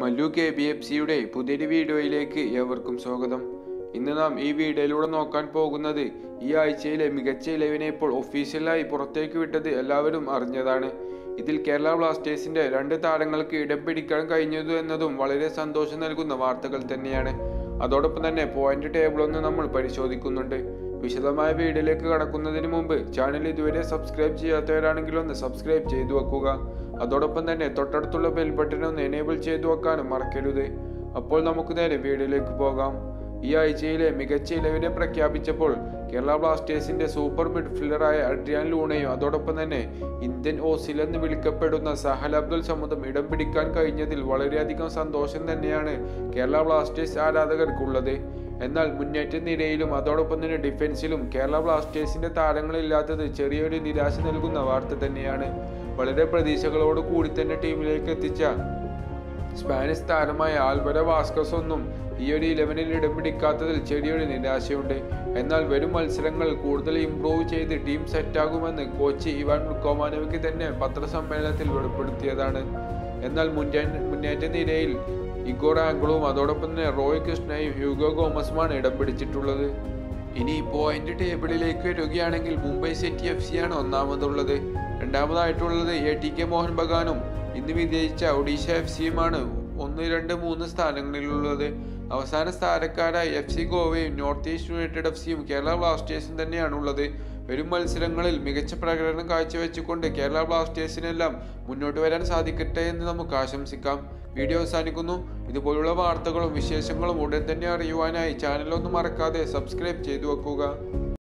Mallu K B F സിയുടെ പുതിയൊരു വീഡിയോയിലേക്ക് ഏവർക്കും സ്വാഗതം ഇന്ന് നാം ഈ വീഡിയോയിലൂടെ നോക്കാൻ പോകുന്നത് ഈ ആഴ്ചയിലെ മികച്ച ഇലവനെ ഇപ്പോൾ ഒഫീഷ്യലായി പുറത്തേക്ക് വിട്ടത് എല്ലാവരും അറിഞ്ഞതാണ് ഇതിൽ കേരള ബ്ലാസ്റ്റേഴ്സിന്റെ രണ്ട് താരങ്ങൾക്ക് ഇടം പിടിക്കാൻ കഴിഞ്ഞതു എന്നതും വളരെ സന്തോഷം നൽകുന്ന വാർത്തകൾ തന്നെയാണ് അതോടൊപ്പം തന്നെ പോയിന്റ് ടേബിൾ ഒന്ന് നമ്മൾ പരിശോധിക്കുന്നുണ്ട് വിശദമായ വീഡിയോയിലേക്ക് കടക്കുന്നതിന് മുമ്പ് ചാനൽ ഇതുവരെ സബ്സ്ക്രൈബ് ചെയ്യാത്തവരാണെങ്കിൽ ഒന്ന് സബ്സ്ക്രൈബ് ചെയ്തു വെക്കുക അതോടൊപ്പം തന്നെ തൊട്ടടുത്തുള്ള ബെൽ ബട്ടൺ ഒന്ന് എനേബിൾ ചെയ്തു വെക്കാനും മറക്കരുത് അപ്പോൾ നമുക്ക് നേരെ വീഡിയോയിലേക്ക് പോകാം ഈ ആഴ്ചയിലെ മികച്ച ഇലവിനെ പ്രഖ്യാപിച്ചപ്പോൾ കേരള ബ്ലാസ്റ്റേഴ്സിന്റെ സൂപ്പർ മിഡ്ഫീൽഡറായ അഡ്രിയാൻ ലൂണയും അതോടൊപ്പം തന്നെ ഇന്ത്യൻ ഓസിൽ എന്ന് വിളിക്കപ്പെടുന്ന സഹൽ അബ്ദുൽ സമുദും ഇടം പിടിക്കാൻ കഴിഞ്ഞതിൽ വളരെയധികം സന്തോഷം തന്നെയാണ് കേരള ബ്ലാസ്റ്റേഴ്സ് ആരാധകർക്കുള്ളത് എന്നാൽ മുന്നേറ്റ നിരയിലും അതോടൊപ്പം തന്നെ ഡിഫൻസിലും കേരള ബ്ലാസ്റ്റേഴ്സിന്റെ താരങ്ങളില്ലാത്തത് ചെറിയൊരു നിരാശ നൽകുന്ന വാർത്ത തന്നെയാണ് വളരെ പ്രതീക്ഷകളോട് കൂടി തന്നെ ടീമിലേക്ക് എത്തിച്ച സ്പാനിഷ് താരമായ ആൽബര വാസ്കസ് ഒന്നും ഈ ഒരു ഇലവനിൽ ഇടം പിടിക്കാത്തതിൽ ചെറിയൊരു നിരാശയുണ്ട് എന്നാൽ വരും മത്സരങ്ങൾ കൂടുതൽ ഇംപ്രൂവ് ചെയ്ത് ടീം സെറ്റാകുമെന്ന് കോച്ച് ഇവാൻ ലുക്കോമാനോവിക്ക് തന്നെ പത്രസമ്മേളനത്തിൽ വെളിപ്പെടുത്തിയതാണ് എന്നാൽ മുന്നേ മുന്നേറ്റ നിരയിൽ ഇഗോർ ആംഗിളും അതോടൊപ്പം തന്നെ റോയ് കൃഷ്ണയും ഹ്യൂഗോ ഗോമസുമാണ് ഇടം പിടിച്ചിട്ടുള്ളത് ഇനി പോയിന്റ് ടേബിളിലേക്ക് വരികയാണെങ്കിൽ മുംബൈ സിറ്റി എഫ് സി ആണ് ഒന്നാമതുള്ളത് രണ്ടാമതായിട്ടുള്ളത് എ ടി കെ മോഹൻ ബഗാനും ഇന്ന് വിജയിച്ച ഒഡീഷ എഫ് സിയുമാണ് ഒന്ന് രണ്ട് മൂന്ന് സ്ഥാനങ്ങളിലുള്ളത് അവസാന സ്ഥാനക്കാരായ എഫ് സി ഗോവയും നോർത്ത് ഈസ്റ്റ് യുണൈറ്റഡ് എഫ് സിയും കേരള ബ്ലാസ്റ്റേഴ്സും തന്നെയാണ് ഉള്ളത് വരും മത്സരങ്ങളിൽ മികച്ച പ്രകടനം കാഴ്ചവെച്ചുകൊണ്ട് കേരള ബ്ലാസ്റ്റേഴ്സിനെല്ലാം മുന്നോട്ട് വരാൻ സാധിക്കട്ടെ എന്ന് നമുക്ക് ആശംസിക്കാം വീഡിയോ അവസാനിക്കുന്നു ഇതുപോലുള്ള വാർത്തകളും വിശേഷങ്ങളും ഉടൻ തന്നെ അറിയുവാനായി ചാനലൊന്നും മറക്കാതെ സബ്സ്ക്രൈബ് ചെയ്തു വെക്കുക